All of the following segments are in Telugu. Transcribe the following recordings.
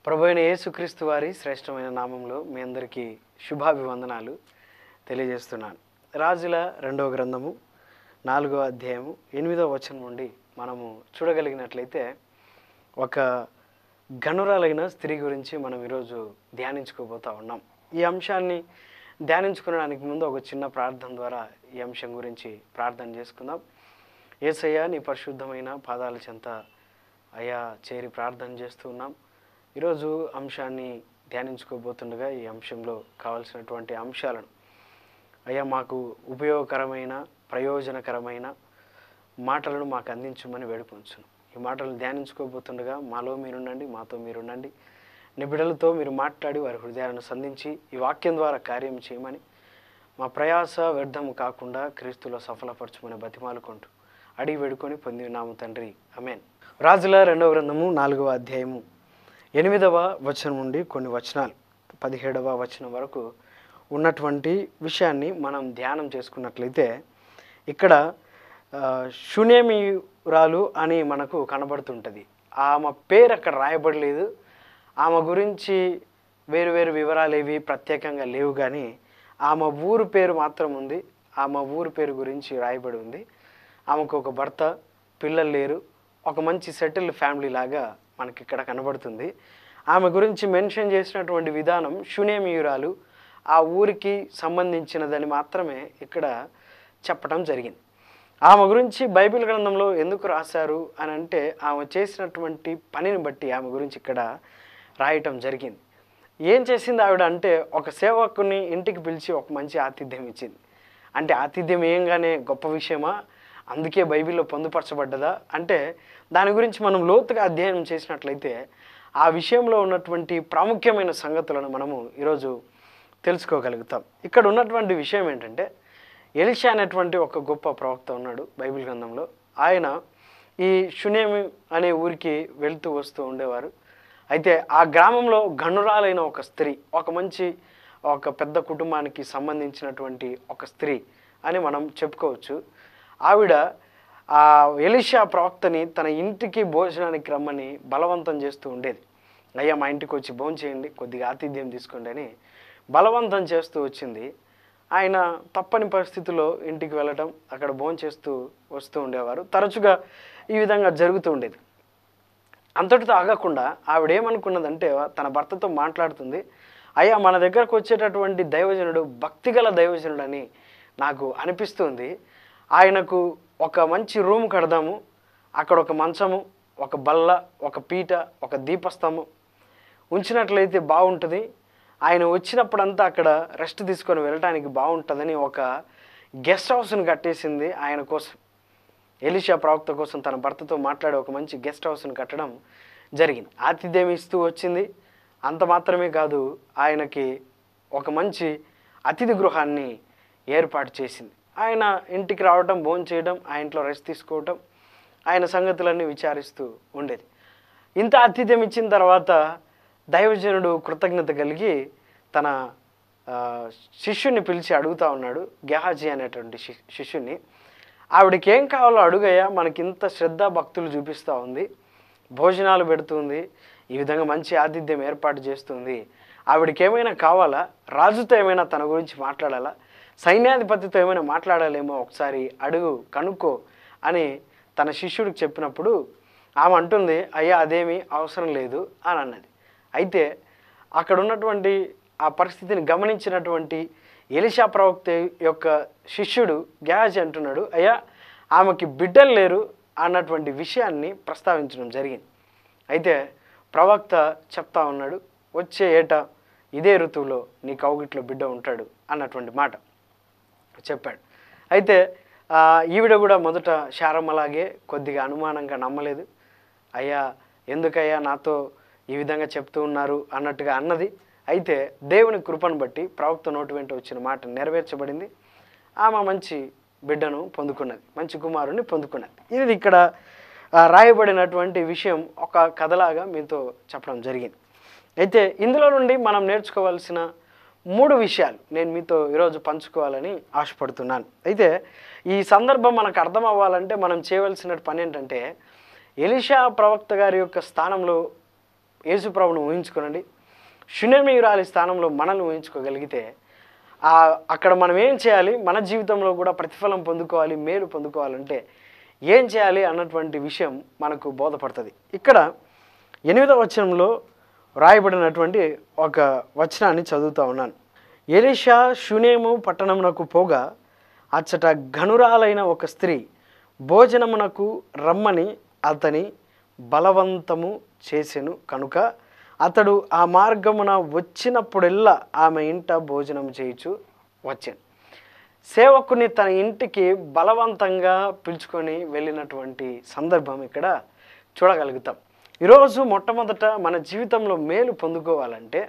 ప్రభు అయిన యేసుక్రీస్తు వారి శ్రేష్టమైన నామంలో మీ అందరికీ శుభాభివందనాలు తెలియజేస్తున్నాను రాజుల రెండవ గ్రంథము నాలుగో అధ్యాయము ఎనిమిదవ వచనం నుండి మనము చూడగలిగినట్లయితే ఒక గనురాలైన స్త్రీ గురించి మనం ఈరోజు ధ్యానించుకోబోతా ఉన్నాం ఈ అంశాన్ని ధ్యానించుకోవడానికి ముందు ఒక చిన్న ప్రార్థన ద్వారా ఈ అంశం గురించి ప్రార్థన చేసుకుందాం ఏసయ్య నీ పరిశుద్ధమైన పాదాల చెంత అయ్యా చేరి ప్రార్థన చేస్తూ ఉన్నాం ఈరోజు అంశాన్ని ధ్యానించుకోబోతుండగా ఈ అంశంలో కావాల్సినటువంటి అంశాలను అయ్యా మాకు ఉపయోగకరమైన ప్రయోజనకరమైన మాటలను మాకు అందించమని వేడుకొంచును ఈ మాటలు ధ్యానించుకోబోతుండగా మాలో మీరుండండి మాతో మీరుండండి నిబిడలతో మీరు మాట్లాడి వారి హృదయాలను సంధించి ఈ వాక్యం ద్వారా కార్యం చేయమని మా ప్రయాస వ్యర్థము కాకుండా క్రీస్తులో సఫలపరచమని బతిమాలుకుంటూ అడిగి వేడుకొని పొంది ఉన్నాము తండ్రి అమేన్ రాజుల రెండవ గ్రంథము నాలుగవ అధ్యాయము ఎనిమిదవ వచనం నుండి కొన్ని వచనాలు పదిహేడవ వచనం వరకు ఉన్నటువంటి విషయాన్ని మనం ధ్యానం చేసుకున్నట్లయితే ఇక్కడ ఆ, శూన్యమిరాలు అని మనకు కనబడుతుంటుంది ఆమె పేరు అక్కడ రాయబడలేదు ఆమె గురించి వేరు వేరు వివరాలు ఏవి ప్రత్యేకంగా లేవు కానీ ఆమె ఊరు పేరు మాత్రం ఉంది ఆమె ఊరు పేరు గురించి రాయబడి ఉంది ఆమెకు ఒక భర్త పిల్లలు లేరు ఒక మంచి సెటిల్డ్ ఫ్యామిలీ లాగా మనకి ఇక్కడ కనబడుతుంది ఆమె గురించి మెన్షన్ చేసినటువంటి విధానం శూన్యమయూరాలు ఆ ఊరికి సంబంధించినదని మాత్రమే ఇక్కడ చెప్పడం జరిగింది ఆమె గురించి బైబిల్ గ్రంథంలో ఎందుకు రాశారు అని అంటే ఆమె చేసినటువంటి పనిని బట్టి ఆమె గురించి ఇక్కడ రాయటం జరిగింది ఏం చేసింది ఆవిడ అంటే ఒక సేవకుని ఇంటికి పిలిచి ఒక మంచి ఆతిథ్యం ఇచ్చింది అంటే ఆతిథ్యం ఏంగానే గొప్ప విషయమా అందుకే బైబిల్లో పొందుపరచబడ్డదా అంటే దాని గురించి మనం లోతుగా అధ్యయనం చేసినట్లయితే ఆ విషయంలో ఉన్నటువంటి ప్రాముఖ్యమైన సంగతులను మనము ఈరోజు తెలుసుకోగలుగుతాం ఇక్కడ ఉన్నటువంటి విషయం ఏంటంటే ఎలిషా అనేటువంటి ఒక గొప్ప ప్రవక్త ఉన్నాడు బైబిల్ గ్రంథంలో ఆయన ఈ షునేమి అనే ఊరికి వెళ్తూ వస్తూ ఉండేవారు అయితే ఆ గ్రామంలో గనురాలైన ఒక స్త్రీ ఒక మంచి ఒక పెద్ద కుటుంబానికి సంబంధించినటువంటి ఒక స్త్రీ అని మనం చెప్పుకోవచ్చు ఆవిడ ఆ ఎలిషా ప్రవక్తని తన ఇంటికి భోజనానికి రమ్మని బలవంతం చేస్తూ ఉండేది అయ్యా మా ఇంటికి వచ్చి భోజనం చేయండి కొద్దిగా ఆతిథ్యం తీసుకోండి అని బలవంతం చేస్తూ వచ్చింది ఆయన తప్పని పరిస్థితుల్లో ఇంటికి వెళ్ళటం అక్కడ భోజనం చేస్తూ వస్తూ ఉండేవారు తరచుగా ఈ విధంగా జరుగుతూ ఉండేది అంతటితో ఆగకుండా ఆవిడ ఏమనుకున్నదంటే తన భర్తతో మాట్లాడుతుంది అయ్యా మన దగ్గరకు వచ్చేటటువంటి దైవజనుడు భక్తిగల దైవజనుడు అని నాకు అనిపిస్తుంది ఆయనకు ఒక మంచి రూమ్ కడదాము అక్కడ ఒక మంచము ఒక బల్ల ఒక పీట ఒక దీపస్తంభం ఉంచినట్లయితే బాగుంటుంది ఆయన వచ్చినప్పుడంతా అక్కడ రెస్ట్ తీసుకొని వెళ్ళటానికి బాగుంటుందని ఒక గెస్ట్ హౌస్ని కట్టేసింది ఆయన కోసం ఎలిషా ప్రవక్త కోసం తన భర్తతో మాట్లాడి ఒక మంచి గెస్ట్ హౌస్ని కట్టడం జరిగింది ఆతిథ్యం ఇస్తూ వచ్చింది అంత మాత్రమే కాదు ఆయనకి ఒక మంచి అతిథి గృహాన్ని ఏర్పాటు చేసింది ఆయన ఇంటికి రావడం భోజనం చేయడం ఆ ఇంట్లో రెస్ట్ తీసుకోవటం ఆయన సంగతులన్నీ విచారిస్తూ ఉండేది ఇంత ఆతిథ్యం ఇచ్చిన తర్వాత దైవజనుడు కృతజ్ఞత కలిగి తన ఆ, శిష్యుని పిలిచి అడుగుతా ఉన్నాడు గెహాజీ అనేటువంటి శి- శిష్యుని ఆవిడకి ఏం కావాలో అడుగయ్యా మనకి ఇంత శ్రద్ధ భక్తులు చూపిస్తూ ఉంది భోజనాలు పెడుతుంది ఈ విధంగా మంచి ఆతిథ్యం ఏర్పాటు చేస్తుంది ఆవిడకి ఏమైనా కావాలా రాజుతో ఏమైనా తన గురించి మాట్లాడాలా సైన్యాధిపతితో ఏమైనా మాట్లాడాలేమో ఒకసారి అడుగు కనుక్కో అని తన శిష్యుడికి చెప్పినప్పుడు ఆమె అంటుంది అయ్యా అదేమీ అవసరం లేదు అని అన్నది అయితే అక్కడ ఉన్నటువంటి ఆ పరిస్థితిని గమనించినటువంటి ఎలిషా ప్రవక్త యొక్క శిష్యుడు గ్యాజ్ అంటున్నాడు అయ్యా ఆమెకి బిడ్డలు లేరు అన్నటువంటి విషయాన్ని ప్రస్తావించడం జరిగింది అయితే ప్రవక్త చెప్తా ఉన్నాడు వచ్చే ఏట ఇదే ఋతువులో నీ కౌగిట్లో బిడ్డ ఉంటాడు అన్నటువంటి మాట చెప్పాడు అయితే ఆ, ఈవిడ కూడా మొదట శారమ్మలాగే కొద్దిగా అనుమానంగా నమ్మలేదు అయ్యా ఎందుకయ్యా నాతో ఈ విధంగా చెప్తూ ఉన్నారు అన్నట్టుగా అన్నది అయితే దేవుని కృపను బట్టి ప్రవక్త నోటి వెంట వచ్చిన మాట నెరవేర్చబడింది ఆమె మంచి బిడ్డను పొందుకున్నది మంచి కుమారుని పొందుకున్నది ఇది ఇక్కడ ఆ, రాయబడినటువంటి విషయం ఒక కథలాగా మీతో చెప్పడం జరిగింది అయితే ఇందులో నుండి మనం నేర్చుకోవాల్సిన మూడు విషయాలు నేను మీతో ఈరోజు పంచుకోవాలని ఆశపడుతున్నాను అయితే ఈ సందర్భం మనకు అర్థం అవ్వాలంటే మనం చేయవలసిన పని ఏంటంటే ఎలిషా ప్రవక్త గారి యొక్క స్థానంలో యేసుప్రభును ఊహించుకోనండి శూన్యమీరాలి స్థానంలో మనల్ని ఊహించుకోగలిగితే ఆ అక్కడ మనం ఏం చేయాలి మన జీవితంలో కూడా ప్రతిఫలం పొందుకోవాలి మేలు పొందుకోవాలంటే ఏం చేయాలి అన్నటువంటి విషయం మనకు బోధపడుతుంది ఇక్కడ ఎనిమిదవ వచనంలో రాయబడినటువంటి ఒక వచనాన్ని చదువుతా ఉన్నాను ఎలిషా షునేము పట్టణమునకు పోగా అచ్చట ఘనురాలైన ఒక స్త్రీ భోజనమునకు రమ్మని అతని బలవంతము చేసెను కనుక అతడు ఆ మార్గమున వచ్చినప్పుడెల్లా ఆమె ఇంట భోజనం చేయుచు వచ్చాను సేవకుని తన ఇంటికి బలవంతంగా పిలుచుకొని వెళ్ళినటువంటి సందర్భం ఇక్కడ చూడగలుగుతాం ఈరోజు మొట్టమొదట మన జీవితంలో మేలు పొందుకోవాలంటే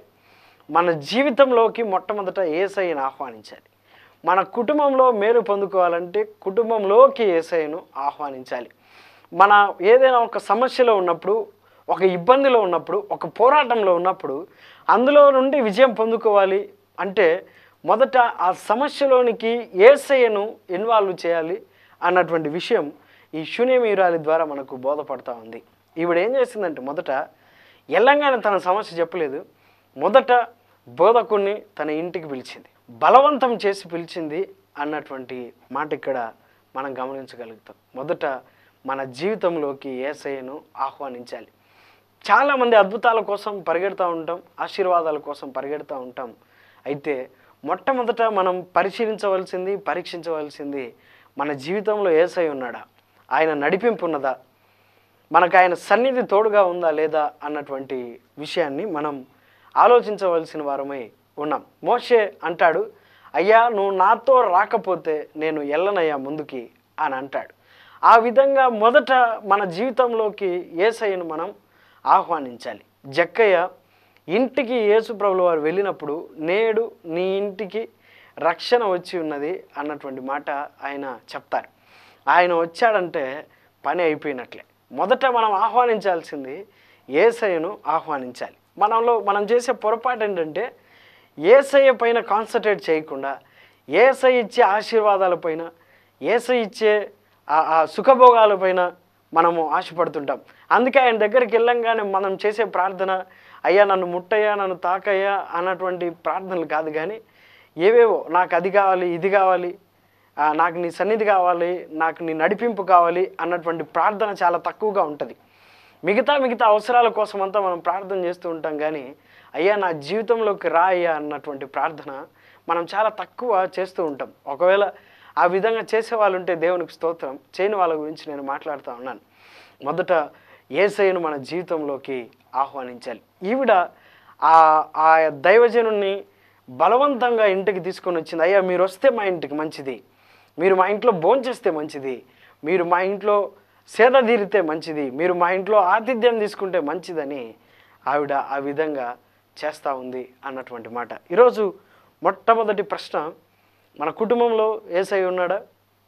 మన జీవితంలోకి మొట్టమొదట ఏసైని ఆహ్వానించాలి మన కుటుంబంలో మేలు పొందుకోవాలంటే కుటుంబంలోకి ఏసైను ఆహ్వానించాలి మన ఏదైనా ఒక సమస్యలో ఉన్నప్పుడు ఒక ఇబ్బందిలో ఉన్నప్పుడు ఒక పోరాటంలో ఉన్నప్పుడు అందులో నుండి విజయం పొందుకోవాలి అంటే మొదట ఆ సమస్యలోనికి ఏసయ్యను ఇన్వాల్వ్ చేయాలి అన్నటువంటి విషయం ఈ శూన్యమీరాలి ద్వారా మనకు బోధపడతా ఉంది ఈవిడ ఏం చేసిందంటే మొదట ఎల్లంగానే తన సమస్య చెప్పలేదు మొదట బోధకుణ్ణి తన ఇంటికి పిలిచింది బలవంతం చేసి పిలిచింది అన్నటువంటి మాట ఇక్కడ మనం గమనించగలుగుతాం మొదట మన జీవితంలోకి ఏసయ్యను ఆహ్వానించాలి చాలామంది అద్భుతాల కోసం పరిగెడుతూ ఉంటాం ఆశీర్వాదాల కోసం పరిగెడుతూ ఉంటాం అయితే మొట్టమొదట మనం పరిశీలించవలసింది పరీక్షించవలసింది మన జీవితంలో ఏసై ఉన్నాడా ఆయన నడిపింపు ఉన్నదా మనకు ఆయన సన్నిధి తోడుగా ఉందా లేదా అన్నటువంటి విషయాన్ని మనం ఆలోచించవలసిన వారమై ఉన్నాం మోషే అంటాడు అయ్యా నువ్వు నాతో రాకపోతే నేను ఎల్లనయ్యా ముందుకి అని అంటాడు ఆ విధంగా మొదట మన జీవితంలోకి ఏసయ్యను మనం ఆహ్వానించాలి జక్కయ్య ఇంటికి యేసుప్రభుల వారు వెళ్ళినప్పుడు నేడు నీ ఇంటికి రక్షణ వచ్చి ఉన్నది అన్నటువంటి మాట ఆయన చెప్తారు ఆయన వచ్చాడంటే పని అయిపోయినట్లే మొదట మనం ఆహ్వానించాల్సింది ఏసయ్యను ఆహ్వానించాలి మనలో మనం చేసే పొరపాటు ఏంటంటే ఏసయ్య పైన కాన్సన్ట్రేట్ చేయకుండా ఏసై ఇచ్చే ఆశీర్వాదాలపైన ఏసై ఇచ్చే ఆ ఆ సుఖభోగాలపైన మనము ఆశపడుతుంటాం అందుకే ఆయన దగ్గరికి వెళ్ళంగానే మనం చేసే ప్రార్థన అయ్యా నన్ను ముట్టయ్యా నన్ను తాకయ్యా అన్నటువంటి ప్రార్థనలు కాదు కానీ ఏవేవో నాకు అది కావాలి ఇది కావాలి ఆ, నాకు నీ సన్నిధి కావాలి నాకు నీ నడిపింపు కావాలి అన్నటువంటి ప్రార్థన చాలా తక్కువగా ఉంటుంది మిగతా మిగతా అవసరాల కోసం అంతా మనం ప్రార్థన చేస్తూ ఉంటాం కానీ అయ్యా నా జీవితంలోకి రా అయ్యా అన్నటువంటి ప్రార్థన మనం చాలా తక్కువ చేస్తూ ఉంటాం ఒకవేళ ఆ విధంగా చేసే వాళ్ళు ఉంటే దేవునికి స్తోత్రం చేయని వాళ్ళ గురించి నేను మాట్లాడుతూ ఉన్నాను మొదట ఏసైను మన జీవితంలోకి ఆహ్వానించాలి ఈవిడ ఆ ఆ దైవజనుణ్ణి బలవంతంగా ఇంటికి తీసుకొని వచ్చింది అయ్యా మీరు వస్తే మా ఇంటికి మంచిది మీరు మా ఇంట్లో భోంచేస్తే మంచిది మీరు మా ఇంట్లో సేద తీరితే మంచిది మీరు మా ఇంట్లో ఆతిథ్యం తీసుకుంటే మంచిదని ఆవిడ ఆ విధంగా చేస్తూ ఉంది అన్నటువంటి మాట ఈరోజు మొట్టమొదటి ప్రశ్న మన కుటుంబంలో ఏసై ఉన్నాడా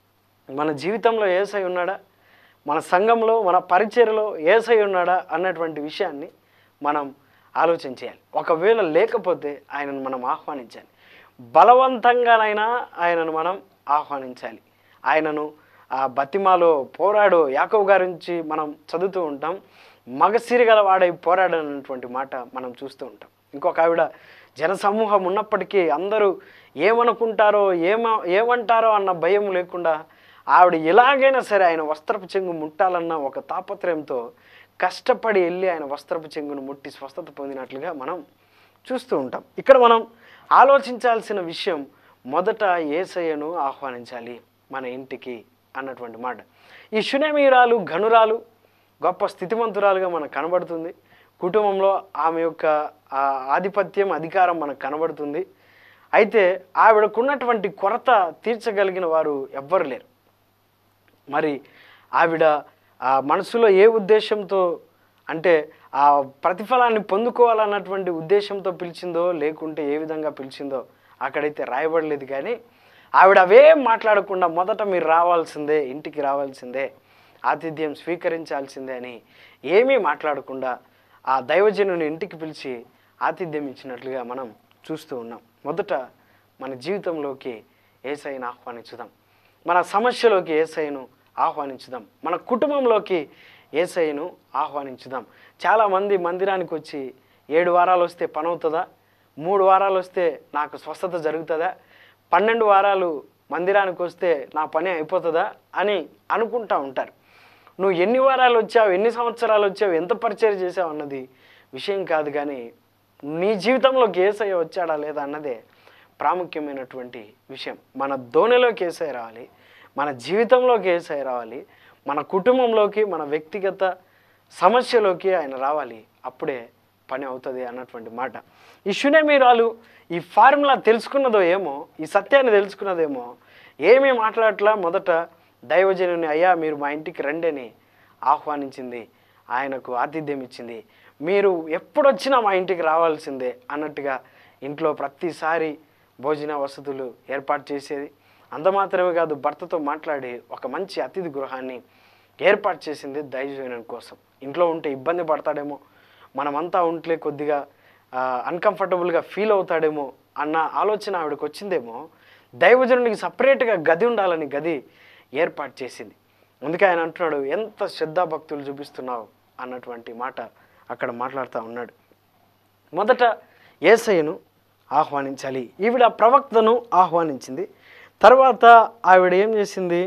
మన జీవితంలో ఏసై ఉన్నాడా మన సంఘంలో మన పరిచర్లో ఏసై ఉన్నాడా అన్నటువంటి విషయాన్ని మనం ఆలోచన చేయాలి ఒకవేళ లేకపోతే ఆయనను మనం ఆహ్వానించాలి బలవంతంగానైనా ఆయనను మనం ఆహ్వానించాలి ఆయనను ఆ బతిమాలో పోరాడు యాకవ్ గారి నుంచి మనం చదువుతూ ఉంటాం మగసిరి గల వాడై పోరాడనటువంటి మాట మనం చూస్తూ ఉంటాం ఇంకొక ఆవిడ జనసమూహం ఉన్నప్పటికీ అందరూ ఏమనుకుంటారో ఏమ ఏమంటారో అన్న భయం లేకుండా ఆవిడ ఎలాగైనా సరే ఆయన వస్త్రపు చెంగు ముట్టాలన్న ఒక తాపత్రయంతో కష్టపడి వెళ్ళి ఆయన వస్త్రపు చెంగును ముట్టి స్వస్థత పొందినట్లుగా మనం చూస్తూ ఉంటాం ఇక్కడ మనం ఆలోచించాల్సిన విషయం మొదట ఏసయ్యను ఆహ్వానించాలి మన ఇంటికి అన్నటువంటి మాట ఈ శునమీరాలు ఘనురాలు గొప్ప స్థితిమంతురాలుగా మనకు కనబడుతుంది కుటుంబంలో ఆమె యొక్క ఆ ఆధిపత్యం అధికారం మనకు కనబడుతుంది అయితే ఆవిడకున్నటువంటి కొరత తీర్చగలిగిన వారు ఎవ్వరు లేరు మరి ఆవిడ ఆ మనసులో ఏ ఉద్దేశంతో అంటే ఆ ప్రతిఫలాన్ని పొందుకోవాలన్నటువంటి ఉద్దేశంతో పిలిచిందో లేకుంటే ఏ విధంగా పిలిచిందో అక్కడైతే రాయబడలేదు కానీ ఆవిడ అవే మాట్లాడకుండా మొదట మీరు రావాల్సిందే ఇంటికి రావాల్సిందే ఆతిథ్యం స్వీకరించాల్సిందే అని ఏమీ మాట్లాడకుండా ఆ దైవజనుని ఇంటికి పిలిచి ఆతిథ్యం ఇచ్చినట్లుగా మనం చూస్తూ ఉన్నాం మొదట మన జీవితంలోకి ఏసైని ఆహ్వానించుదాం మన సమస్యలోకి ఏసైను ఆహ్వానించుదాం మన కుటుంబంలోకి ఏసైను ఆహ్వానించుదాం చాలామంది మందిరానికి వచ్చి ఏడు వారాలు వస్తే పని అవుతుందా మూడు వారాలు వస్తే నాకు స్వస్థత జరుగుతుందా పన్నెండు వారాలు మందిరానికి వస్తే నా పని అయిపోతుందా అని అనుకుంటా ఉంటారు నువ్వు ఎన్ని వారాలు వచ్చావు ఎన్ని సంవత్సరాలు వచ్చావు ఎంత పరిచయం చేసావు అన్నది విషయం కాదు కానీ నీ జీవితంలోకి ఏసయ్య వచ్చాడా లేదా అన్నదే ప్రాముఖ్యమైనటువంటి విషయం మన ధోనిలోకి ఏసై రావాలి మన జీవితంలోకి ఏసై రావాలి మన కుటుంబంలోకి మన వ్యక్తిగత సమస్యలోకి ఆయన రావాలి అప్పుడే పని అవుతుంది అన్నటువంటి మాట ఈ శునేమీరాలు ఈ ఫార్ములా తెలుసుకున్నదో ఏమో ఈ సత్యాన్ని తెలుసుకున్నదేమో ఏమీ మాట్లాడట్లా మొదట దైవజనుని అయ్యా మీరు మా ఇంటికి రండి అని ఆహ్వానించింది ఆయనకు ఆతిథ్యం ఇచ్చింది మీరు ఎప్పుడొచ్చినా మా ఇంటికి రావాల్సిందే అన్నట్టుగా ఇంట్లో ప్రతిసారి భోజన వసతులు ఏర్పాటు చేసేది అంత మాత్రమే కాదు భర్తతో మాట్లాడి ఒక మంచి అతిథి గృహాన్ని ఏర్పాటు చేసింది దైవజనం కోసం ఇంట్లో ఉంటే ఇబ్బంది పడతాడేమో మనమంతా ఉంటే కొద్దిగా అన్కంఫర్టబుల్గా ఫీల్ అవుతాడేమో అన్న ఆలోచన ఆవిడకి వచ్చిందేమో దైవజనుడికి సపరేట్గా గది ఉండాలని గది ఏర్పాటు చేసింది అందుకే ఆయన అంటున్నాడు ఎంత శ్రద్ధాభక్తులు చూపిస్తున్నావు అన్నటువంటి మాట అక్కడ మాట్లాడుతూ ఉన్నాడు మొదట ఏసయ్యను ఆహ్వానించాలి ఈవిడ ప్రవక్తను ఆహ్వానించింది తర్వాత ఆవిడ ఏం చేసింది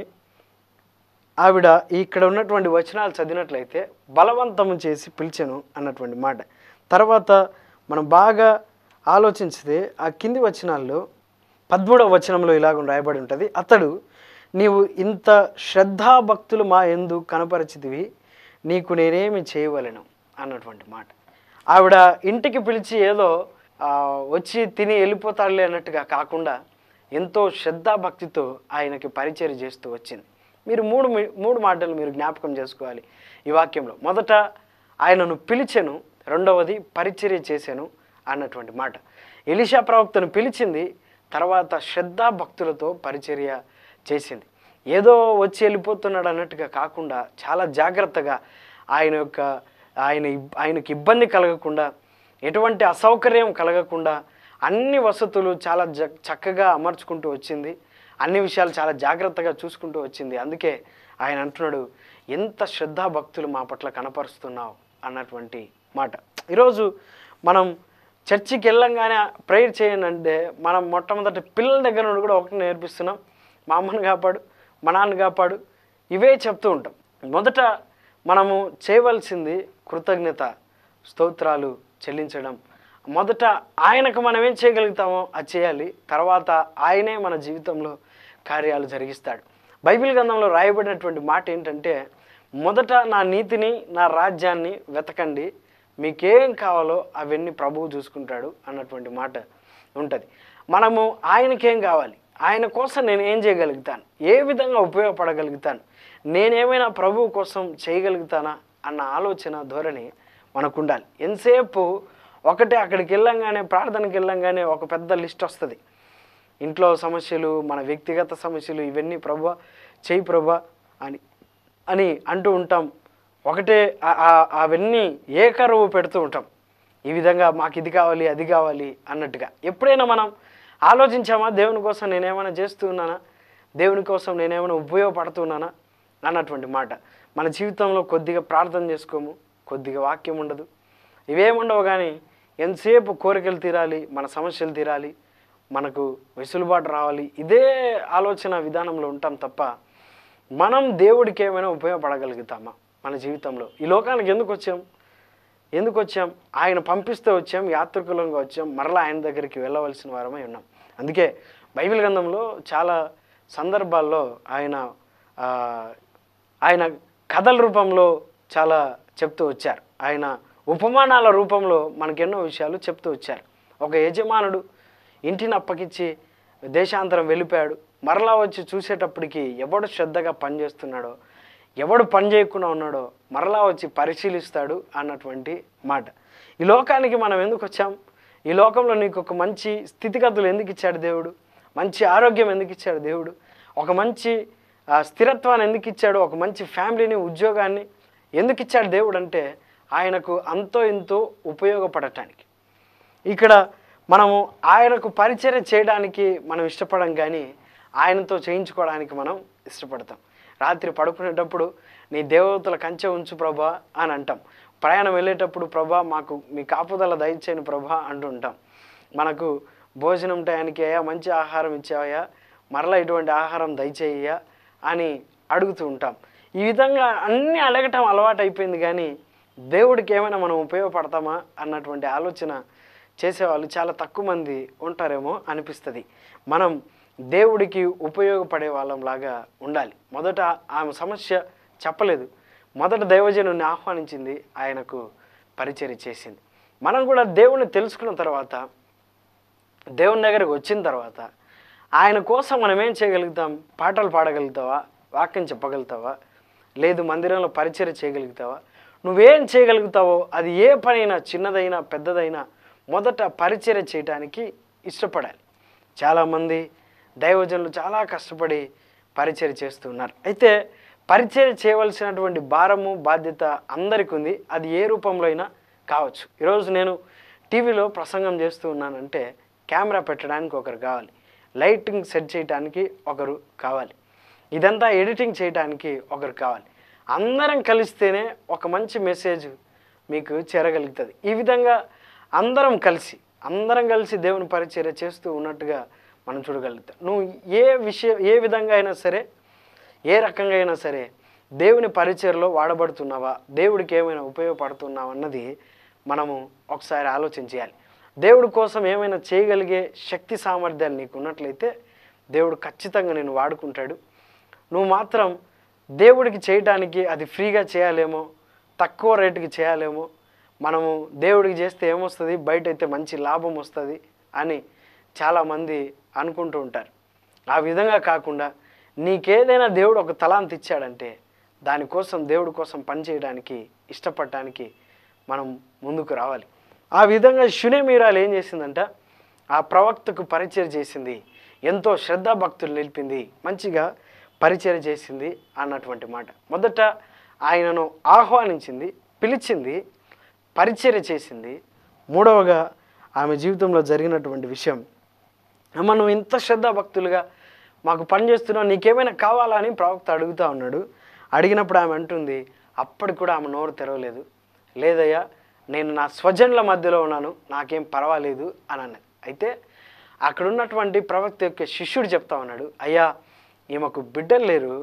ఆవిడ ఇక్కడ ఉన్నటువంటి వచనాలు చదివినట్లయితే బలవంతము చేసి పిలిచెను అన్నటువంటి మాట తర్వాత మనం బాగా ఆలోచించితే ఆ కింది వచనాల్లో పద్మూడవ వచనంలో ఇలాగ రాయబడి ఉంటుంది అతడు నీవు ఇంత శ్రద్ధాభక్తులు మా ఎందు కనపరిచితివి నీకు నేనేమి చేయవలెను అన్నటువంటి మాట ఆవిడ ఇంటికి పిలిచి ఏదో ఆ, వచ్చి తిని వెళ్ళిపోతాడులే అన్నట్టుగా కాకుండా ఎంతో శ్రద్ధాభక్తితో ఆయనకి పరిచయం చేస్తూ వచ్చింది మీరు మూడు మీ- మూడు మాటలు మీరు జ్ఞాపకం చేసుకోవాలి ఈ వాక్యంలో మొదట ఆయనను పిలిచెను రెండవది పరిచర్య చేశాను అన్నటువంటి మాట ఎలిషా ప్రవక్తను పిలిచింది తర్వాత శ్రద్ధాభక్తులతో పరిచర్య చేసింది ఏదో వచ్చి వెళ్ళిపోతున్నాడు అన్నట్టుగా కాకుండా చాలా జాగ్రత్తగా ఆయన యొక్క ఆయన ఇబ్- ఆయనకి ఇబ్బంది కలగకుండా ఎటువంటి అసౌకర్యం కలగకుండా అన్ని వసతులు చాలా జ చక్కగా అమర్చుకుంటూ వచ్చింది అన్ని విషయాలు చాలా జాగ్రత్తగా చూసుకుంటూ వచ్చింది అందుకే ఆయన అంటున్నాడు ఎంత శ్రద్ధాభక్తులు మా పట్ల కనపరుస్తున్నావు అన్నటువంటి మాట ఈరోజు మనం చర్చికి వెళ్ళంగానే ప్రేయర్ చేయండి అంటే మనం మొట్టమొదటి పిల్లల దగ్గర నుండి కూడా ఒకటి నేర్పిస్తున్నాం మా అమ్మని కాపాడు మా నాన్న కాపాడు ఇవే చెప్తూ ఉంటాం మొదట మనము చేయవలసింది కృతజ్ఞత స్తోత్రాలు చెల్లించడం మొదట ఆయనకు మనం ఏం చేయగలుగుతామో అది చేయాలి తర్వాత ఆయనే మన జీవితంలో కార్యాలు జరిగిస్తాడు బైబిల్ గ్రంథంలో రాయబడినటువంటి మాట ఏంటంటే మొదట నా నీతిని నా రాజ్యాన్ని వెతకండి మీకేం కావాలో అవన్నీ ప్రభువు చూసుకుంటాడు అన్నటువంటి మాట ఉంటుంది మనము ఆయనకేం కావాలి ఆయన కోసం నేను ఏం చేయగలుగుతాను ఏ విధంగా ఉపయోగపడగలుగుతాను నేనేమైనా ప్రభువు కోసం చేయగలుగుతానా అన్న ఆలోచన ధోరణి మనకు ఉండాలి ఎంతసేపు ఒకటే అక్కడికి వెళ్ళంగానే ప్రార్థనకి వెళ్ళంగానే ఒక పెద్ద లిస్ట్ వస్తుంది ఇంట్లో సమస్యలు మన వ్యక్తిగత సమస్యలు ఇవన్నీ ప్రభా చేయి ప్రభా అని అని అంటూ ఉంటాం ఒకటే ఆ- ఆ- అవన్నీ ఏకరువు పెడుతూ ఉంటాం ఈ విధంగా మాకు ఇది కావాలి అది కావాలి అన్నట్టుగా ఎప్పుడైనా మనం ఆలోచించామా దేవుని కోసం నేనేమైనా చేస్తూ ఉన్నానా దేవుని కోసం నేనేమైనా ఉపయోగపడుతున్నానా అన్నటువంటి మాట మన జీవితంలో కొద్దిగా ప్రార్థన చేసుకోము కొద్దిగా వాక్యం ఉండదు ఇవేముండవు కానీ ఎంతసేపు కోరికలు తీరాలి మన సమస్యలు తీరాలి మనకు వెసులుబాటు రావాలి ఇదే ఆలోచన విధానంలో ఉంటాం తప్ప మనం దేవుడికి ఏమైనా ఉపయోగపడగలుగుతామా మన జీవితంలో ఈ లోకానికి ఎందుకు వచ్చాం ఎందుకు వచ్చాం ఆయన పంపిస్తే వచ్చాం యాత్రికులంగా వచ్చాం మరలా ఆయన దగ్గరికి వెళ్ళవలసిన వారమై ఉన్నాం అందుకే బైబిల్ గ్రంథంలో చాలా సందర్భాల్లో ఆయన ఆ, ఆయన కథల రూపంలో చాలా చెప్తూ వచ్చారు ఆయన ఉపమానాల రూపంలో మనకెన్నో విషయాలు చెప్తూ వచ్చారు ఒక యజమానుడు ఇంటిని అప్పగించి దేశాంతరం వెళ్ళిపోయాడు మరలా వచ్చి చూసేటప్పటికి ఎవడు శ్రద్ధగా పనిచేస్తున్నాడో ఎవడు పని చేయకుండా ఉన్నాడో మరలా వచ్చి పరిశీలిస్తాడు అన్నటువంటి మాట ఈ లోకానికి మనం ఎందుకు వచ్చాం ఈ లోకంలో నీకు ఒక మంచి స్థితిగతులు ఎందుకు ఇచ్చాడు దేవుడు మంచి ఆరోగ్యం ఎందుకు ఇచ్చాడు దేవుడు ఒక మంచి ఆ, స్థిరత్వాన్ని ఎందుకు ఇచ్చాడు ఒక మంచి ఫ్యామిలీని ఉద్యోగాన్ని ఎందుకు ఇచ్చాడు దేవుడు అంటే ఆయనకు అంతో ఇంతో ఉపయోగపడటానికి ఇక్కడ మనము ఆయనకు పరిచయం చేయడానికి మనం ఇష్టపడం కానీ ఆయనతో చేయించుకోవడానికి మనం ఇష్టపడతాం రాత్రి పడుకునేటప్పుడు నీ దేవతల కంచె ఉంచు ప్రభా అని అంటాం ప్రయాణం వెళ్ళేటప్పుడు ప్రభా మాకు మీ కాపుదల దయచేయని ప్రభా అంటుంటాం మనకు భోజనం టయానికి అయ్యా మంచి ఆహారం ఇచ్చావయ్యా మరలా ఇటువంటి ఆహారం దయచేయ్యా అని అడుగుతూ ఉంటాం ఈ విధంగా అన్నీ అడగటం అలవాటు అయిపోయింది కానీ దేవుడికి ఏమైనా మనం ఉపయోగపడతామా అన్నటువంటి ఆలోచన చేసేవాళ్ళు చాలా తక్కువ మంది ఉంటారేమో అనిపిస్తుంది మనం దేవుడికి ఉపయోగపడే వాళ్ళంలాగా ఉండాలి మొదట ఆమె సమస్య చెప్పలేదు మొదట దైవజనుని ఆహ్వానించింది ఆయనకు పరిచర్య చేసింది మనం కూడా దేవుణ్ణి తెలుసుకున్న తర్వాత దేవుని దగ్గరకు వచ్చిన తర్వాత ఆయన కోసం మనం ఏం చేయగలుగుతాం పాటలు పాడగలుగుతావా వాక్యం చెప్పగలుగుతావా లేదు మందిరంలో పరిచయం చేయగలుగుతావా నువ్వేం చేయగలుగుతావో అది ఏ పనైనా చిన్నదైనా పెద్దదైనా మొదట పరిచయం చేయడానికి ఇష్టపడాలి చాలామంది దైవజనులు చాలా కష్టపడి పరిచయం చేస్తున్నారు అయితే పరిచయం చేయవలసినటువంటి భారము బాధ్యత అందరికీ ఉంది అది ఏ రూపంలో అయినా కావచ్చు ఈరోజు నేను టీవీలో ప్రసంగం చేస్తూ ఉన్నానంటే కెమెరా పెట్టడానికి ఒకరు కావాలి లైటింగ్ సెట్ చేయడానికి ఒకరు కావాలి ఇదంతా ఎడిటింగ్ చేయడానికి ఒకరు కావాలి అందరం కలిస్తేనే ఒక మంచి మెసేజ్ మీకు చేరగలుగుతుంది ఈ విధంగా అందరం కలిసి అందరం కలిసి దేవుని పరిచర్య చేస్తూ ఉన్నట్టుగా మనం చూడగలుగుతాం నువ్వు ఏ విషయం ఏ విధంగా అయినా సరే ఏ రకంగా అయినా సరే దేవుని పరిచయలో వాడబడుతున్నావా దేవుడికి ఏమైనా ఉపయోగపడుతున్నావా అన్నది మనము ఒకసారి ఆలోచన చేయాలి దేవుడి కోసం ఏమైనా చేయగలిగే శక్తి సామర్థ్యాలు నీకు ఉన్నట్లయితే దేవుడు ఖచ్చితంగా నేను వాడుకుంటాడు నువ్వు మాత్రం దేవుడికి చేయటానికి అది ఫ్రీగా చేయాలేమో తక్కువ రేటుకి చేయాలేమో మనము దేవుడికి చేస్తే ఏమొస్తుంది బయట అయితే మంచి లాభం వస్తుంది అని చాలామంది అనుకుంటూ ఉంటారు ఆ విధంగా కాకుండా నీకేదైనా దేవుడు ఒక తలాంత ఇచ్చాడంటే దానికోసం దేవుడి కోసం పనిచేయడానికి ఇష్టపడటానికి మనం ముందుకు రావాలి ఆ విధంగా శునేమీరాలు ఏం చేసిందంట ఆ ప్రవక్తకు పరిచయం చేసింది ఎంతో శ్రద్ధాభక్తులు నిలిపింది మంచిగా పరిచయం చేసింది అన్నటువంటి మాట మొదట ఆయనను ఆహ్వానించింది పిలిచింది పరిచర్య చేసింది మూడవగా ఆమె జీవితంలో జరిగినటువంటి విషయం అమ్మ నువ్వు ఇంత శ్రద్ధాభక్తులుగా మాకు పని చేస్తున్నావు నీకేమైనా కావాలా అని ప్రవక్త అడుగుతా ఉన్నాడు అడిగినప్పుడు ఆమె అంటుంది అప్పటికి కూడా ఆమె నోరు తెరవలేదు లేదయ్యా నేను నా స్వజనుల మధ్యలో ఉన్నాను నాకేం పర్వాలేదు అని అన్నది అయితే అక్కడ ఉన్నటువంటి ప్రవక్త యొక్క శిష్యుడు చెప్తా ఉన్నాడు అయ్యా ఈమెకు బిడ్డలు లేరు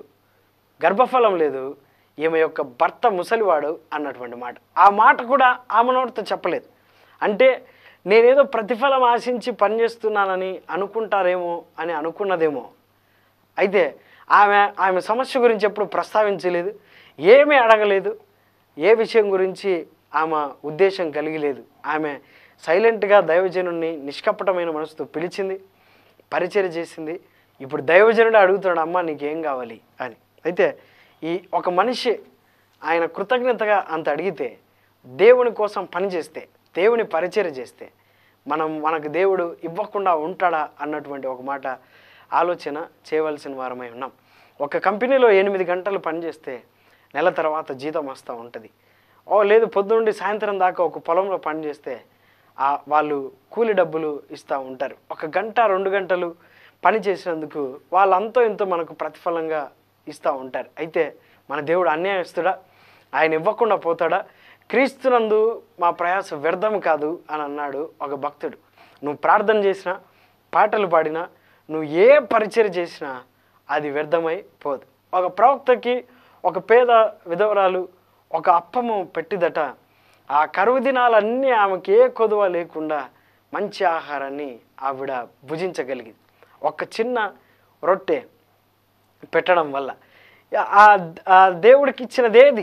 గర్భఫలం లేదు ఈమె యొక్క భర్త ముసలివాడు అన్నటువంటి మాట ఆ మాట కూడా ఆమె నోటితో చెప్పలేదు అంటే నేనేదో ప్రతిఫలం ఆశించి పనిచేస్తున్నానని అనుకుంటారేమో అని అనుకున్నదేమో అయితే ఆమె ఆమె సమస్య గురించి ఎప్పుడు ప్రస్తావించలేదు ఏమీ అడగలేదు ఏ విషయం గురించి ఆమె ఉద్దేశం కలిగి లేదు ఆమె సైలెంట్గా దైవజనుడిని నిష్కపటమైన మనసుతో పిలిచింది పరిచయం చేసింది ఇప్పుడు దైవజనుడు అడుగుతున్నాడు అమ్మ నీకేం కావాలి అని అయితే ఈ ఒక మనిషి ఆయన కృతజ్ఞతగా అంత అడిగితే దేవుని కోసం పని చేస్తే దేవుని పరిచయం చేస్తే మనం మనకు దేవుడు ఇవ్వకుండా ఉంటాడా అన్నటువంటి ఒక మాట ఆలోచన చేయవలసిన వారమై ఉన్నాం ఒక కంపెనీలో ఎనిమిది గంటలు పనిచేస్తే నెల తర్వాత జీతం వస్తూ ఉంటుంది ఓ లేదు పొద్దుండి సాయంత్రం దాకా ఒక పొలంలో పని చేస్తే ఆ వాళ్ళు కూలి డబ్బులు ఇస్తూ ఉంటారు ఒక గంట రెండు గంటలు పని చేసినందుకు వాళ్ళంతో ఎంతో మనకు ప్రతిఫలంగా ఇస్తూ ఉంటారు అయితే మన దేవుడు అన్యాయస్తుడా ఆయన ఇవ్వకుండా పోతాడా క్రీస్తునందు మా ప్రయాస వ్యర్థం కాదు అని అన్నాడు ఒక భక్తుడు నువ్వు ప్రార్థన చేసినా పాటలు పాడినా నువ్వు ఏ పరిచయం చేసినా అది వ్యర్థమై పోదు ఒక ప్రవక్తకి ఒక పేద విధవరాలు ఒక అప్పము పెట్టిదట ఆ కరువు దినాలన్నీ ఆమెకి ఏ కొదువ లేకుండా మంచి ఆహారాన్ని ఆవిడ భుజించగలిగింది ఒక చిన్న రొట్టె పెట్టడం వల్ల ఆ ఆ దేవుడికి ఇచ్చినదేది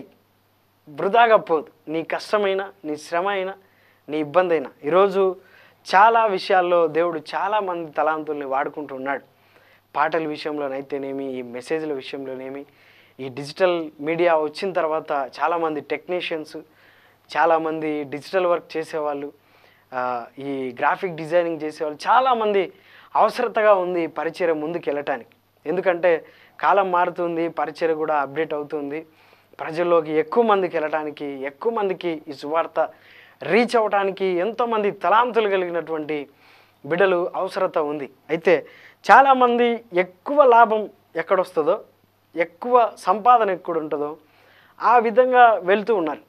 వృధాగా పోదు నీ కష్టమైన నీ శ్రమ అయినా నీ ఇబ్బంది అయినా ఈరోజు చాలా విషయాల్లో దేవుడు చాలా మంది తలాంతుల్ని వాడుకుంటున్నాడు పాటల విషయంలోనైతేనేమి ఈ మెసేజ్ల విషయంలోనేమి ఈ డిజిటల్ మీడియా వచ్చిన తర్వాత చాలామంది టెక్నీషియన్స్ చాలామంది డిజిటల్ వర్క్ చేసేవాళ్ళు ఆ, ఈ గ్రాఫిక్ డిజైనింగ్ చేసేవాళ్ళు చాలామంది అవసరతగా ఉంది ఈ పరిచయం ముందుకు వెళ్ళటానికి ఎందుకంటే కాలం మారుతుంది పరిచయం కూడా అప్డేట్ అవుతుంది ప్రజల్లోకి ఎక్కువ మందికి వెళ్ళటానికి ఎక్కువ మందికి ఈ సువార్త రీచ్ అవ్వటానికి ఎంతోమంది తలాంతులు కలిగినటువంటి బిడ్డలు అవసరత ఉంది అయితే చాలామంది ఎక్కువ లాభం ఎక్కడొస్తుందో ఎక్కువ సంపాదన ఎక్కడ ఉంటుందో ఆ విధంగా వెళ్తూ ఉన్నారు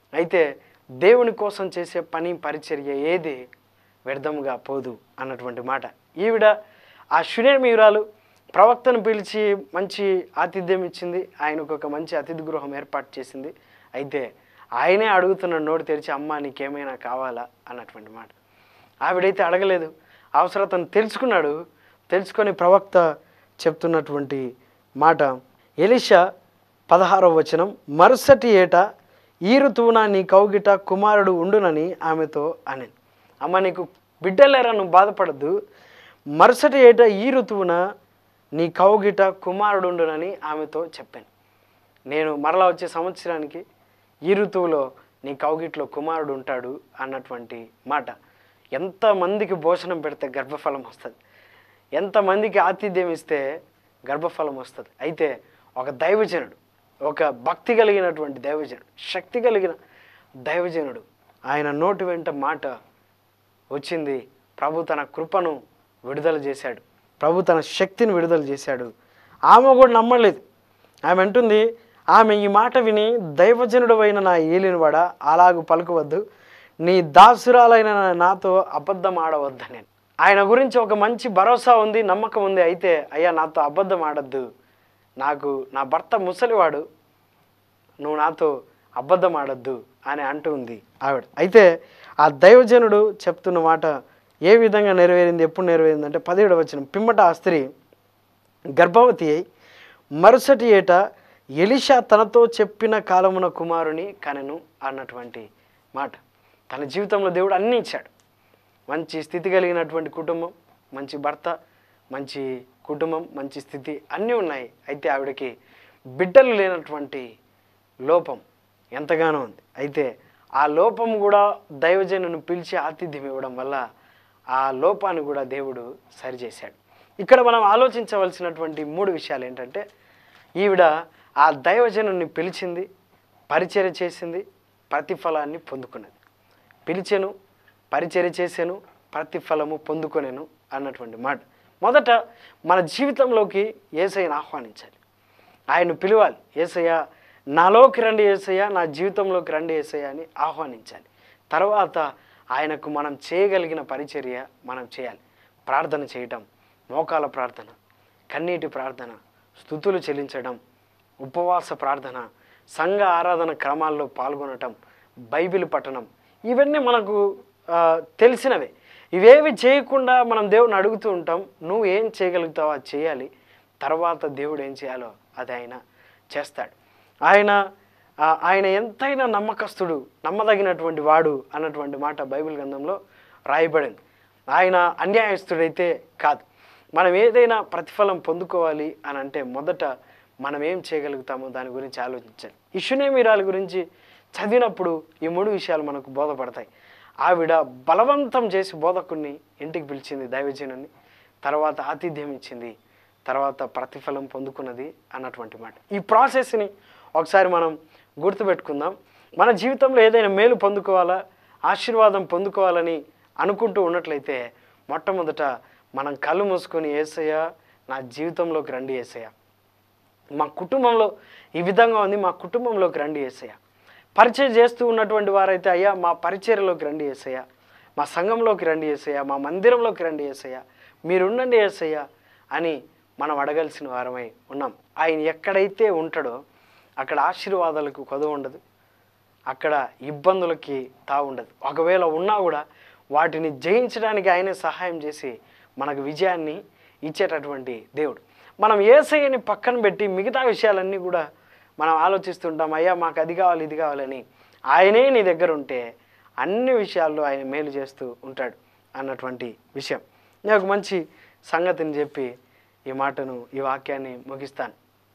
అయితే దేవుని కోసం చేసే పని పరిచర్య ఏది వ్యర్థముగా పోదు అన్నటువంటి మాట ఈవిడ ఆ శునేమీయురాలు ప్రవక్తను పిలిచి మంచి ఆతిథ్యం ఇచ్చింది ఆయనకు ఒక మంచి అతిథి గృహం ఏర్పాటు చేసింది అయితే ఆయనే అడుగుతున్న నోటి తెరిచి అమ్మ నీకేమైనా కావాలా అన్నటువంటి మాట ఆవిడైతే అడగలేదు అవసరతను తెలుసుకున్నాడు తెలుసుకొని ప్రవక్త చెప్తున్నటువంటి మాట ఎలిషా పదహారవ వచనం మరుసటి ఏట ఈ ఋతువున నీ కౌగిట కుమారుడు ఉండునని ఆమెతో అని అమ్మ నీకు బిడ్డలేరా నువ్వు బాధపడద్దు మరుసటి ఏట ఈ ఋతువున నీ కౌగిట కుమారుడు ఉండునని ఆమెతో చెప్పాను నేను మరలా వచ్చే సంవత్సరానికి ఈ ఋతువులో నీ కౌగిట్లో కుమారుడు ఉంటాడు అన్నటువంటి మాట ఎంతమందికి భోజనం పెడితే గర్భఫలం వస్తుంది ఎంతమందికి ఆతిథ్యం ఇస్తే గర్భఫలం వస్తుంది అయితే ఒక దైవజనుడు ఒక భక్తి కలిగినటువంటి దైవజనుడు శక్తి కలిగిన దైవజనుడు ఆయన నోటి వెంట మాట వచ్చింది ప్రభు తన కృపను విడుదల చేశాడు ప్రభు తన శక్తిని విడుదల చేశాడు ఆమె కూడా నమ్మలేదు ఆమె అంటుంది ఆమె ఈ మాట విని దైవజనుడు అయిన నా ఏలినవాడ అలాగు పలుకవద్దు నీ దాసురాలైన నాతో అబద్ధం ఆడవద్దని ఆయన గురించి ఒక మంచి భరోసా ఉంది నమ్మకం ఉంది అయితే అయ్యా నాతో అబద్ధం ఆడద్దు నాకు నా భర్త ముసలివాడు నువ్వు నాతో అబద్ధం ఆడద్దు అని అంటూ ఉంది ఆవిడ అయితే ఆ దైవజనుడు చెప్తున్న మాట ఏ విధంగా నెరవేరింది ఎప్పుడు నెరవేరింది అంటే పదిహేడు వచ్చిన పిమ్మట ఆ స్త్రీ గర్భవతి అయి మరుసటి ఏట ఎలిషా తనతో చెప్పిన కాలమున కుమారుని కనెను అన్నటువంటి మాట తన జీవితంలో దేవుడు అన్నీ ఇచ్చాడు మంచి స్థితి కలిగినటువంటి కుటుంబం మంచి భర్త మంచి కుటుంబం మంచి స్థితి అన్నీ ఉన్నాయి అయితే ఆవిడకి బిడ్డలు లేనటువంటి లోపం ఎంతగానో ఉంది అయితే ఆ లోపం కూడా దైవజనుని పిలిచి ఆతిథ్యం ఇవ్వడం వల్ల ఆ లోపాన్ని కూడా దేవుడు సరిచేశాడు ఇక్కడ మనం ఆలోచించవలసినటువంటి మూడు విషయాలు ఏంటంటే ఈవిడ ఆ దైవజనుని పిలిచింది పరిచర్య చేసింది ప్రతిఫలాన్ని పొందుకున్నది పిలిచెను పరిచర్య చేశాను ప్రతిఫలము పొందుకొనేను అన్నటువంటి మాట మొదట మన జీవితంలోకి ఏసయ్యను ఆహ్వానించాలి ఆయన పిలవాలి ఏసయ్య నాలోకి రండి ఏసయ్య నా జీవితంలోకి రండి ఏసయ్య అని ఆహ్వానించాలి తర్వాత ఆయనకు మనం చేయగలిగిన పరిచర్య మనం చేయాలి ప్రార్థన చేయటం మోకాల ప్రార్థన కన్నీటి ప్రార్థన స్థుతులు చెల్లించడం ఉపవాస ప్రార్థన సంఘ ఆరాధన క్రమాల్లో పాల్గొనటం బైబిల్ పఠనం ఇవన్నీ మనకు ఆ, తెలిసినవే ఇవేవి చేయకుండా మనం దేవుని అడుగుతూ ఉంటాం నువ్వు ఏం చేయగలుగుతావో అది చేయాలి తర్వాత దేవుడు ఏం చేయాలో అది ఆయన చేస్తాడు ఆయన ఆ, ఆయన ఎంతైనా నమ్మకస్తుడు నమ్మదగినటువంటి వాడు అన్నటువంటి మాట బైబిల్ గ్రంథంలో రాయబడింది ఆయన అన్యాయస్తుడైతే కాదు మనం ఏదైనా ప్రతిఫలం పొందుకోవాలి అని అంటే మొదట మనం ఏం చేయగలుగుతామో దాని గురించి ఆలోచించాలి ఈ శునేమీరాల గురించి చదివినప్పుడు ఈ మూడు విషయాలు మనకు బోధపడతాయి ఆవిడ బలవంతం చేసి బోధకుణ్ణి ఇంటికి పిలిచింది దైవజనుని తర్వాత ఆతిథ్యం ఇచ్చింది తర్వాత ప్రతిఫలం పొందుకున్నది అన్నటువంటి మాట ఈ ప్రాసెస్ని ఒకసారి మనం గుర్తుపెట్టుకుందాం మన జీవితంలో ఏదైనా మేలు పొందుకోవాలా ఆశీర్వాదం పొందుకోవాలని అనుకుంటూ ఉన్నట్లయితే మొట్టమొదట మనం కళ్ళు మూసుకొని ఏసయ్య నా జీవితంలోకి రండి ఏసయ్య మా కుటుంబంలో ఈ విధంగా ఉంది మా కుటుంబంలోకి రండి ఏసయ్య పరిచయం చేస్తూ ఉన్నటువంటి వారైతే అయ్యా మా పరిచర్యలోకి రండి ఏసయ్య మా సంఘంలోకి రండి ఏసయ్య మా మందిరంలోకి రండి ఏసయ్య మీరుండండి ఏసయ్య అని మనం అడగాల్సిన వారమై ఉన్నాం ఆయన ఎక్కడైతే ఉంటాడో అక్కడ ఆశీర్వాదాలకు కొదవ ఉండదు అక్కడ ఇబ్బందులకి తా ఉండదు ఒకవేళ ఉన్నా కూడా వాటిని జయించడానికి ఆయనే సహాయం చేసి మనకు విజయాన్ని ఇచ్చేటటువంటి దేవుడు మనం ఏసయ్యని పక్కన పెట్టి మిగతా విషయాలన్నీ కూడా మనం ఆలోచిస్తుంటాం అయ్యా మాకు అది కావాలి ఇది కావాలని ఆయనే నీ దగ్గర ఉంటే అన్ని విషయాల్లో ఆయన మేలు చేస్తూ ఉంటాడు అన్నటువంటి విషయం నేను ఒక మంచి సంగతిని చెప్పి ఈ మాటను ఈ వాక్యాన్ని ముగిస్తాను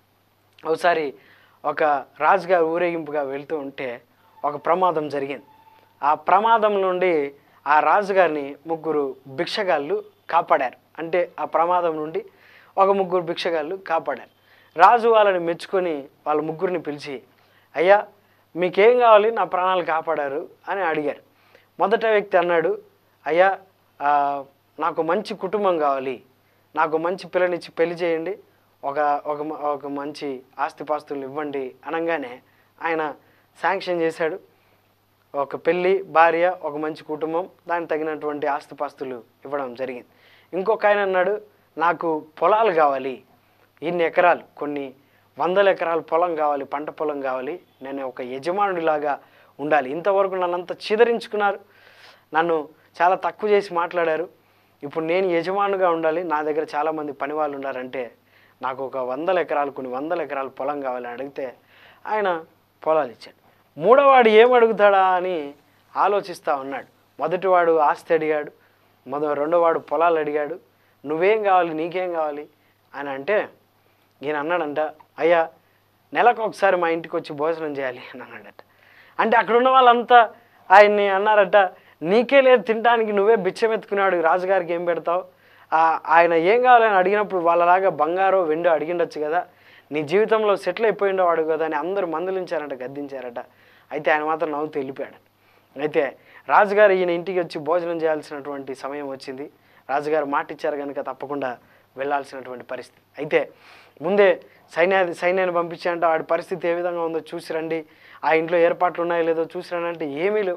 ఒకసారి ఒక రాజుగారు ఊరేగింపుగా వెళ్తూ ఉంటే ఒక ప్రమాదం జరిగింది ఆ ప్రమాదం నుండి ఆ రాజుగారిని ముగ్గురు భిక్షగాళ్ళు కాపాడారు అంటే ఆ ప్రమాదం నుండి ఒక ముగ్గురు భిక్షగాళ్ళు కాపాడారు రాజు వాళ్ళని మెచ్చుకొని వాళ్ళ ముగ్గురిని పిలిచి అయ్యా మీకేం కావాలి నా ప్రాణాలు కాపాడారు అని అడిగారు మొదట వ్యక్తి అన్నాడు అయ్యా ఆ, నాకు మంచి కుటుంబం కావాలి నాకు మంచి పిల్లనిచ్చి పెళ్లి చేయండి ఒక ఒక మ- ఒక మంచి ఆస్తిపాస్తులు ఇవ్వండి అనగానే ఆయన శాంక్షన్ చేశాడు ఒక పెళ్ళి భార్య ఒక మంచి కుటుంబం దానికి తగినటువంటి ఆస్తిపాస్తులు ఇవ్వడం జరిగింది ఇంకొక ఆయన అన్నాడు నాకు పొలాలు కావాలి ఇన్ని ఎకరాలు కొన్ని వందల ఎకరాల పొలం కావాలి పంట పొలం కావాలి నేను ఒక యజమానుడిలాగా ఉండాలి ఇంతవరకు నన్నంతా చిదరించుకున్నారు నన్ను చాలా తక్కువ చేసి మాట్లాడారు ఇప్పుడు నేను యజమానుగా ఉండాలి నా దగ్గర చాలామంది పని వాళ్ళు ఉన్నారంటే నాకు ఒక వందల ఎకరాలు కొన్ని వందల ఎకరాల పొలం కావాలని అడిగితే ఆయన పొలాలు ఇచ్చాడు మూడోవాడు ఏం అడుగుతాడా అని ఆలోచిస్తూ ఉన్నాడు మొదటివాడు ఆస్తి అడిగాడు మొద రెండోవాడు పొలాలు అడిగాడు నువ్వేం కావాలి నీకేం కావాలి అని అంటే ఈయన అన్నాడంట అయ్యా నెలకు ఒకసారి మా ఇంటికి వచ్చి భోజనం చేయాలి అని అన్నాడట అంటే అక్కడ ఉన్న వాళ్ళంతా ఆయన్ని అన్నారట నీకే లేదు తినడానికి నువ్వే బిచ్చం ఎత్తుకున్నాడు రాజుగారికి ఏం పెడతావు ఆ, ఆయన ఏం కావాలని అడిగినప్పుడు వాళ్ళలాగా బంగారో వెండో అడిగిండొచ్చు కదా నీ జీవితంలో సెటిల్ అయిపోయిండో వాడు కదా అని అందరూ మందలించారట గద్దించారట అయితే ఆయన మాత్రం నవ్వుతూ వెళ్ళిపోయాడు అయితే రాజుగారు ఈయన ఇంటికి వచ్చి భోజనం చేయాల్సినటువంటి సమయం వచ్చింది రాజుగారు మాట ఇచ్చారు కనుక తప్పకుండా వెళ్ళాల్సినటువంటి పరిస్థితి అయితే ముందే సైన్యా సైన్యాన్ని పంపించారంటే వాడి పరిస్థితి ఏ విధంగా ఉందో చూసి రండి ఆ ఇంట్లో ఏర్పాట్లు ఉన్నాయో లేదో చూసి రండి అంటే ఏమీ లేవు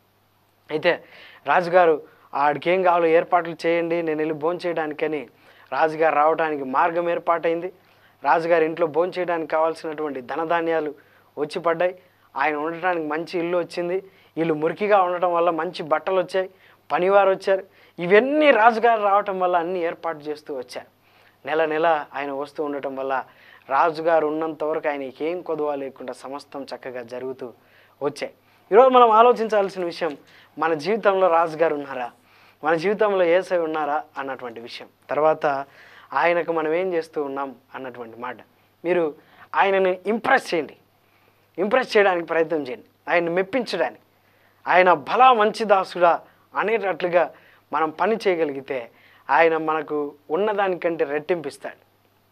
అయితే రాజుగారు ఆడికి ఏం కావాలో ఏర్పాట్లు చేయండి నేను వెళ్ళి భోజనం చేయడానికని రాజుగారు రావడానికి మార్గం ఏర్పాటైంది రాజుగారి ఇంట్లో భోజనం చేయడానికి కావాల్సినటువంటి ధనధాన్యాలు వచ్చి పడ్డాయి ఆయన ఉండటానికి మంచి ఇల్లు వచ్చింది ఇల్లు మురికిగా ఉండటం వల్ల మంచి బట్టలు వచ్చాయి పనివారు వచ్చారు ఇవన్నీ రాజుగారు రావటం వల్ల అన్ని ఏర్పాటు చేస్తూ వచ్చారు నెల నెల ఆయన వస్తూ ఉండటం వల్ల రాజుగారు ఉన్నంత వరకు ఆయనకి ఏం కొదువ లేకుండా సమస్తం చక్కగా జరుగుతూ వచ్చాయి ఈరోజు మనం ఆలోచించాల్సిన విషయం మన జీవితంలో రాజుగారు ఉన్నారా మన జీవితంలో ఏసై ఉన్నారా అన్నటువంటి విషయం తర్వాత ఆయనకు మనం ఏం చేస్తూ ఉన్నాం అన్నటువంటి మాట మీరు ఆయనని ఇంప్రెస్ చేయండి ఇంప్రెస్ చేయడానికి ప్రయత్నం చేయండి ఆయన్ని మెప్పించడానికి ఆయన బలా మంచి దాసుడా అనేటట్లుగా మనం పని చేయగలిగితే ఆయన మనకు ఉన్నదానికంటే రెట్టింపిస్తాడు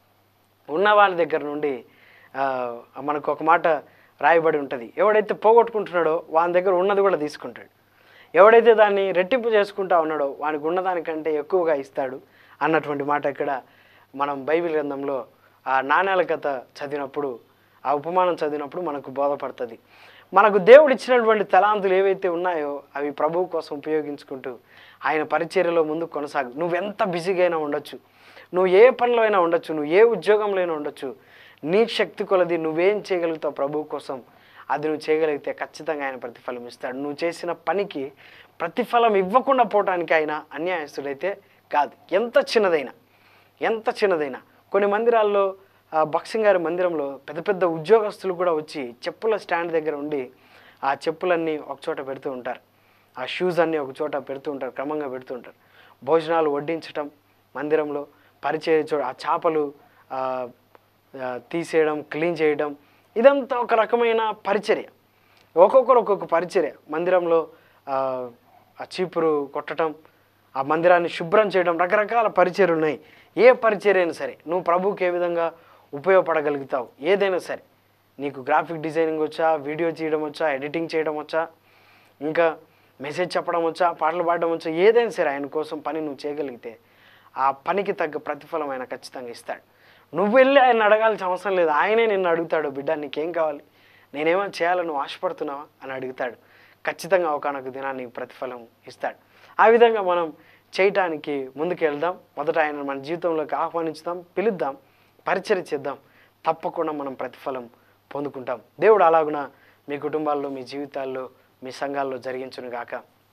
ఉన్న వాళ్ళ దగ్గర నుండి ఆ, మనకు ఒక మాట రాయబడి ఉంటుంది ఎవడైతే పోగొట్టుకుంటున్నాడో వాని దగ్గర ఉన్నది కూడా తీసుకుంటాడు ఎవడైతే దాన్ని రెట్టింపు చేసుకుంటా ఉన్నాడో వానికి ఉన్నదానికంటే ఎక్కువగా ఇస్తాడు అన్నటువంటి మాట ఇక్కడ మనం బైబిల్ గ్రంథంలో ఆ నాణ్యాల కథ చదివినప్పుడు ఆ ఉపమానం చదివినప్పుడు మనకు బోధపడుతుంది మనకు దేవుడు ఇచ్చినటువంటి తలాంతులు ఏవైతే ఉన్నాయో అవి ప్రభువు కోసం ఉపయోగించుకుంటూ ఆయన పరిచర్యలో ముందు కొనసాగు నువ్వెంత బిజీగా అయినా ఉండొచ్చు నువ్వు ఏ పనిలో అయినా ఉండొచ్చు నువ్వు ఏ ఉద్యోగంలో అయినా ఉండొచ్చు నీ శక్తి కొలది నువ్వేం చేయగలుగుతావు ప్రభువు కోసం అది నువ్వు చేయగలిగితే ఖచ్చితంగా ఆయన ప్రతిఫలం ఇస్తాడు నువ్వు చేసిన పనికి ప్రతిఫలం ఇవ్వకుండా పోవటానికి ఆయన అన్యాయస్తుడైతే కాదు ఎంత చిన్నదైనా ఎంత చిన్నదైనా కొన్ని మందిరాల్లో ఆ, బక్సింగ్ గారి మందిరంలో పెద్ద పెద్ద ఉద్యోగస్తులు కూడా వచ్చి చెప్పుల స్టాండ్ దగ్గర ఉండి ఆ చెప్పులన్నీ ఒక చోట పెడుతూ ఉంటారు ఆ షూస్ అన్నీ ఒక చోట పెడుతూ ఉంటారు క్రమంగా పెడుతూ ఉంటారు భోజనాలు వడ్డించటం మందిరంలో పరిచయ చో ఆ చేపలు ఆ, ఆ, తీసేయడం క్లీన్ చేయడం ఇదంతా ఒక రకమైన పరిచర్య ఒక్కొక్కరు ఒక్కొక్క పరిచర్య మందిరంలో ఆ, ఆ చీపురు కొట్టడం ఆ మందిరాన్ని శుభ్రం చేయడం రకరకాల పరిచర్యలు ఉన్నాయి ఏ పరిచర్య అయినా సరే నువ్వు ప్రభువుకి ఏ విధంగా ఉపయోగపడగలుగుతావు ఏదైనా సరే నీకు గ్రాఫిక్ డిజైనింగ్ వచ్చా వీడియో చేయడం వచ్చా ఎడిటింగ్ చేయడం వచ్చా ఇంకా మెసేజ్ చెప్పడం వచ్చా పాటలు పాడడం వచ్చా ఏదైనా సరే ఆయన కోసం పని నువ్వు చేయగలిగితే ఆ పనికి తగ్గ ప్రతిఫలం ఆయన ఖచ్చితంగా ఇస్తాడు నువ్వు వెళ్ళి ఆయన అడగాల్సిన అవసరం లేదు ఆయనే నిన్ను అడుగుతాడు బిడ్డ నీకేం కావాలి నేనేమైనా చేయాలని నువ్వు ఆశపడుతున్నావా అని అడుగుతాడు ఖచ్చితంగా ఒకనొక దినాన్ని ప్రతిఫలం ఇస్తాడు ఆ విధంగా మనం చేయటానికి ముందుకు వెళ్దాం మొదట ఆయన మన జీవితంలోకి ఆహ్వానించుదాం పిలుద్దాం పరిచయం చేద్దాం తప్పకుండా మనం ప్రతిఫలం పొందుకుంటాం దేవుడు అలాగున మీ కుటుంబాల్లో మీ జీవితాల్లో మీ సంఘాల్లో జరిగించును గాక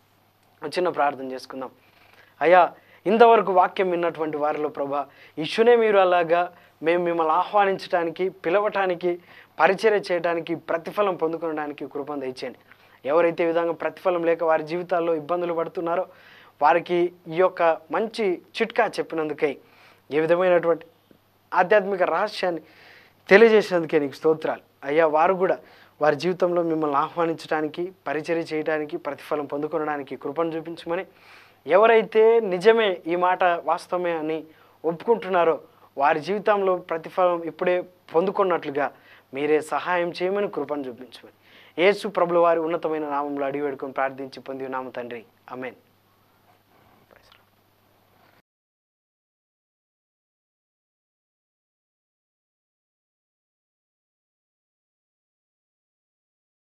ఒక చిన్న ప్రార్థన చేసుకుందాం అయ్యా ఇంతవరకు వాక్యం విన్నటువంటి వారిలో ప్రభా ఇష్యునే మీరు అలాగా మేము మిమ్మల్ని ఆహ్వానించడానికి పిలవటానికి పరిచర్య చేయడానికి ప్రతిఫలం పొందుకోవడానికి కృపను దయచేయండి ఎవరైతే ఈ విధంగా ప్రతిఫలం లేక వారి జీవితాల్లో ఇబ్బందులు పడుతున్నారో వారికి ఈ యొక్క మంచి చిట్కా చెప్పినందుకై ఏ విధమైనటువంటి ఆధ్యాత్మిక రహస్యాన్ని తెలియజేసినందుకే నీకు స్తోత్రాలు అయ్యా వారు కూడా వారి జీవితంలో మిమ్మల్ని ఆహ్వానించడానికి పరిచర్య చేయడానికి ప్రతిఫలం పొందుకొనడానికి కృపను చూపించమని ఎవరైతే నిజమే ఈ మాట వాస్తవమే అని ఒప్పుకుంటున్నారో వారి జీవితంలో ప్రతిఫలం ఇప్పుడే పొందుకున్నట్లుగా మీరే సహాయం చేయమని కృపను చూపించమని యేసు ప్రభుల వారి ఉన్నతమైన నామంలో అడిగి వేడుకొని ప్రార్థించి పొంది నామ తండ్రి అమేన్